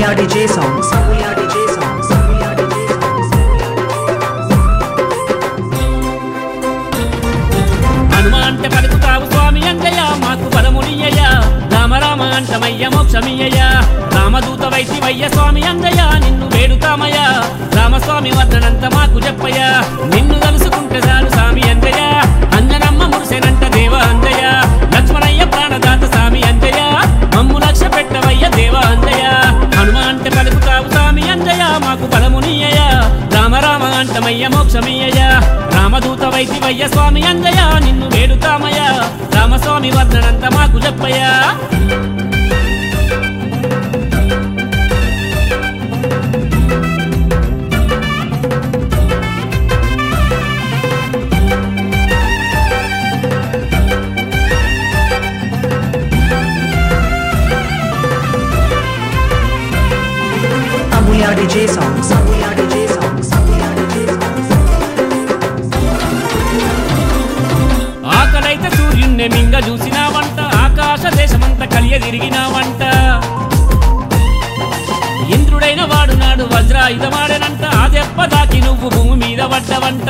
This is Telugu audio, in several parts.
Sambuya DJ song. Sambuya DJ song. Sambuya DJ song. Hanuma అంటే పలుకుతావు స్వామి అంజయ్య మాకు బలమునియ్య రామ రామ అంటమయ్య మోక్షమియ్య రామదూత వైద్యవయ్య స్వామి అంజయ్య నిన్ను వేడుతామయ్య రామస్వామి వర్ణనంత మాకు చెప్పయ్య నిన్ను తలుసుకుంటే చాలు స్వామి అంజయ్య అంజనమ్మ మురిసెనంట దేవ అంజయ్య లక్ష్మణయ్య ప్రాణదాత స్వామి అంజయ్య మమ్ము లక్ష్య పెట్టవయ్య దేవ అంజయ్య హనుమ అంటే పలుకుతావు స్వామి అంజయ్య మాకు బలమునియ్య రామ రామ అంటమయ్య మోక్షమియ్య రామదూత వైద్యవయ్య స్వామి అంజయ్య నిన్ను వేడుతామయ్య రామస్వామి వర్ణనంత మాకు చెప్పయ్యా Sambuya DJ song. Sambuya DJ song. Sambuya DJ song. ఆకలైతే సూర్యుణ్ణి మింగ చూసినావంట ఆకాశ దేశమంతా కలియ తిరిగినావంట ఇంద్రుడైన వాడు నాడు వజ్రాయుధమాడనంట ఆ దెబ్బ దాకి నువ్వు భూమి మీద పడ్డవంట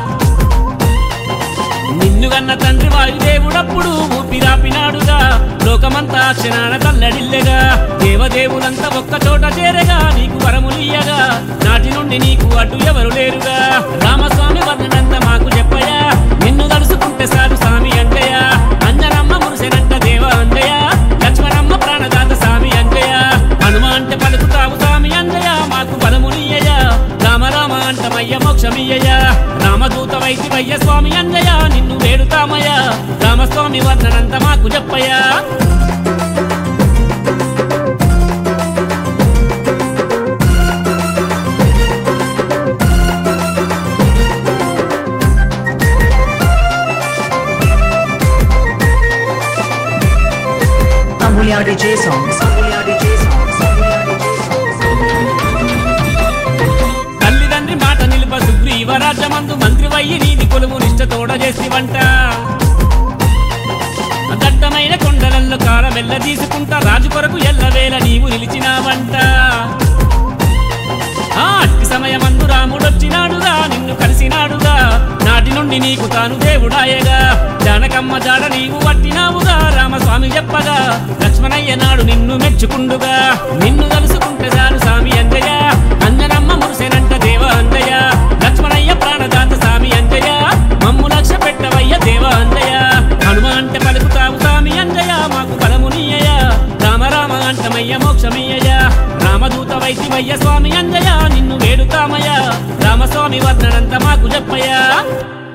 నిన్ను గన్న తండ్రి వాయుదేవుడప్పుడు ఊపిరాపినాడుగా లోకమంతా క్షణాన తల్లడిల్లెగా దేవదేవులంతా ఒక్క చోట చేరగా నీకు వరములియ్యగా నాటి నుండి నీకు అడ్డు ఎవరు లేరుగా రామస్వామి వర్ణనంత మాకు చెప్పయా నిన్ను తలుసుకుంటే సారు స్వామి అంటయ్య అంజనమ్మ మురిసెనంట దేవ అంజయ్య లక్ష్మణమ్మ ప్రాణదాత స్వామి అంజయ్య హనుమ అంటే పలుకుతావు స్వామి అంజయ్య మాకు బలమునియ్య రామ రామ అంటమయ్య మోక్షమియ్య రామదూత వైద్యమయ్య స్వామి అంజయ్య నిన్ను వేడుతామయ్య రామస్వామి వర్ణనంత మాకు చెప్పయ్యా Sambuya DJ song. Sambuya DJ song. Sambuya DJ song. తల్లిదండ్రి మాట నిలుప సుగ్రీవరాజ్యమందు మంత్రి వయ్యి నీది కొలువు నిష్ట తోడ చేసివంట దట్టమైన కొండలల్లో కారమెల్ల తీసుకుంటా రాజు కొరకు ఎల్లవేళ నీవు నిలిచినావంట ఆ అట్టి సమయమందు రాముడొచ్చినాడుగా నిన్ను కలిసినాడుగా నాటి నుండి నీకు తాను దేవుడాయగా జానకమ్మ జాడ నీవు పట్టినావుగా రామస్వామి చెప్పగా లక్ష్మణయ్య నాడు నిన్ను మెచ్చుకుండుగా నిన్ను తలుసుకుంటే చాలు స్వామి అంజయ్య అంజనమ్మ మురిసెనంట దేవ అంజయ్య లక్ష్మణయ్య ప్రాణదాత స్వామి అంజయ్య మమ్ము లక్ష్య పెట్టవయ్య దేవ అంజయ్య హనుమ అంటే పలుకుతావు స్వామి అంజయ్య మాకు బలమునియ్య రామ రామ అంటమయ్య మోక్షమియ్య రామదూత వైద్యమయ్య స్వామి అంజయ్య నిన్ను వేడుతామయ్య రామస్వామి వర్ణనంత మాకు చెప్పయ్యా